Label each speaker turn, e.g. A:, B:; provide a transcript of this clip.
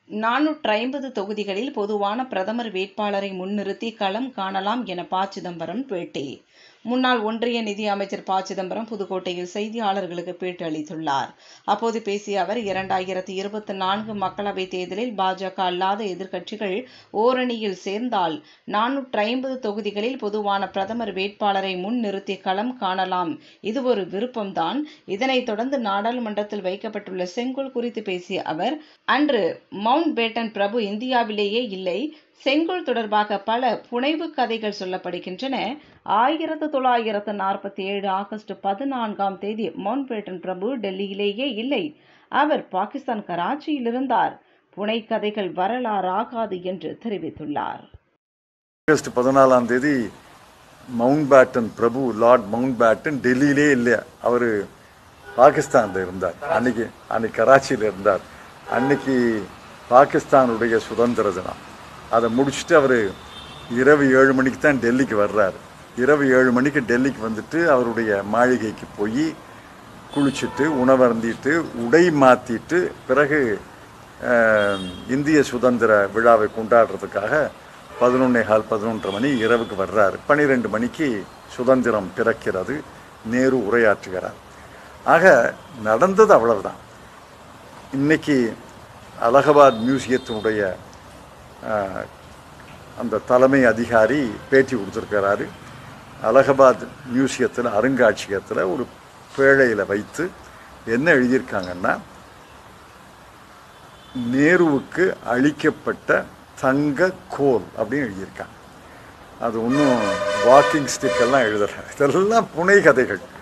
A: நானூற்று ஐம்பது தொகுதிகளில் பொதுவான பிரதமர் வேட்பாளரை முன்னிறுத்தி களம் காணலாம் என ப சிதம்பரம் பேட்டி முன்னாள் ஒன்றிய நிதி அமைச்சர் ப சிதம்பரம் புதுக்கோட்டையில் செய்தியாளர்களுக்கு பேட்டி அளித்துள்ளார் அப்போது பேசிய அவர் இரண்டாயிரத்தி இருபத்தி நான்கு மக்களவைத் தேர்தலில் பாஜக அல்லாத எதிர்க்கட்சிகள் ஓரணியில் சேர்ந்தால் நானூற்று ஐம்பது தொகுதிகளில் பொதுவான பிரதமர் வேட்பாளரை முன்னிறுத்தி களம் காணலாம் இது ஒரு விருப்பம்தான் இதனைத் தொடர்ந்து நாடாளுமன்றத்தில் வைக்கப்பட்டுள்ள செங்கோல் குறித்து பேசிய அவர் அன்று மவுண்ட் பேட்டன் பிரபு இந்தியாவிலேயே இல்லை செங்கோல் தொடர்பாக பல புனைவு கதைகள் சொல்லப்படுகின்றன ஆயிரத்து தொள்ளாயிரத்து நாற்பத்தி ஏழு ஆகஸ்ட் பதினான்காம் தேதி மவுண்ட் பேட்டன் பிரபு டெல்லியிலேயே இல்லை அவர் பாகிஸ்தான் கராச்சியில் இருந்தார் புனைக்கதைகள் வரலாறாகாது என்று தெரிவித்துள்ளார்
B: ஆகஸ்ட் பதினாலாம் தேதி மவுண்ட் பேட்டன் பிரபு லார்ட் மவுண்ட் பேட்டன் டெல்லியிலே இல்லை அவர் பாகிஸ்தானில் இருந்தார் அன்னைக்கு அன்னைக்கு கராச்சியில் இருந்தார் அன்னைக்கு பாகிஸ்தானுடைய சுதந்திர தினம் அதை முடிச்சுட்டு அவர் இரவு ஏழு மணிக்கு தான் டெல்லிக்கு வர்றாரு இரவு ஏழு மணிக்கு டெல்லிக்கு வந்துட்டு அவருடைய மாளிகைக்கு போய் குளிச்சுட்டு உணவருந்திட்டு உடை மாற்றிட்டு பிறகு அஹ், இந்திய சுதந்திர விழாவை கொண்டாடுறதுக்காக பதினொன்னே கால் பதினொன்றரை மணி இரவுக்கு வர்றாரு பன்னிரெண்டு மணிக்கு சுதந்திரம் பிறக்கிறது நேரு உரையாற்றுகிறார் ஆக நடந்தது அவ்வளவுதான் இன்னைக்கு அலகாபாத் மியூசியத்தினுடைய அஹ், அந்த தலைமை அதிகாரி பேட்டி கொடுத்துருக்கிறாரு அலகாபாத் மியூசியத்தில் அருங்காட்சியகத்தில் ஒரு பேழையில் வைத்து என்ன எழுதியிருக்காங்கன்னா நேருவுக்கு அளிக்கப்பட்ட தங்க கோல் அப்படின்னு எழுதியிருக்காங்க அது ஒன்றும் வாக்கிங் ஸ்டிக் எல்லாம் எழுதலை இதெல்லாம் புனை கதைகள்